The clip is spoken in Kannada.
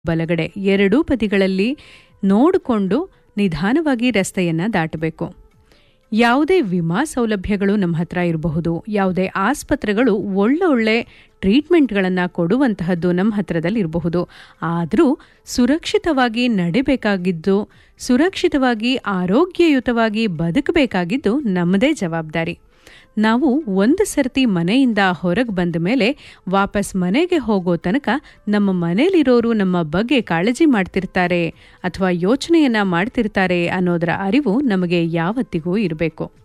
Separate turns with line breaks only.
ಬಲಗಡೆ ಎರಡೂ ಬದಿಗಳಲ್ಲಿ ನೋಡಿಕೊಂಡು ನಿಧಾನವಾಗಿ ರಸ್ತೆಯನ್ನು ದಾಟಬೇಕು ಯಾವುದೇ ವಿಮಾ ಸೌಲಭ್ಯಗಳು ನಮ್ಮ ಹತ್ರ ಇರಬಹುದು ಯಾವುದೇ ಆಸ್ಪತ್ರೆಗಳು ಒಳ್ಳೊಳ್ಳೆ ಟ್ರೀಟ್ಮೆಂಟ್ಗಳನ್ನು ಕೊಡುವಂತಹದ್ದು ನಮ್ಮ ಹತ್ರದಲ್ಲಿ ಇರಬಹುದು ಆದರೂ ಸುರಕ್ಷಿತವಾಗಿ ನಡಿಬೇಕಾಗಿದ್ದು ಸುರಕ್ಷಿತವಾಗಿ ಆರೋಗ್ಯಯುತವಾಗಿ ಬದುಕಬೇಕಾಗಿದ್ದು ನಮ್ಮದೇ ಜವಾಬ್ದಾರಿ ನಾವು ಒಂದು ಸರ್ತಿ ಮನೆಯಿಂದ ಹೊರಗೆ ಬಂದ ಮೇಲೆ ವಾಪಸ್ ಮನೆಗೆ ಹೋಗೋ ತನಕ ನಮ್ಮ ಮನೇಲಿರೋರು ನಮ್ಮ ಬಗ್ಗೆ ಕಾಳಜಿ ಮಾಡ್ತಿರ್ತಾರೆ ಅಥವಾ ಯೋಚನೆಯನ್ನ ಮಾಡ್ತಿರ್ತಾರೆ ಅನ್ನೋದರ ಅರಿವು ನಮಗೆ ಯಾವತ್ತಿಗೂ ಇರಬೇಕು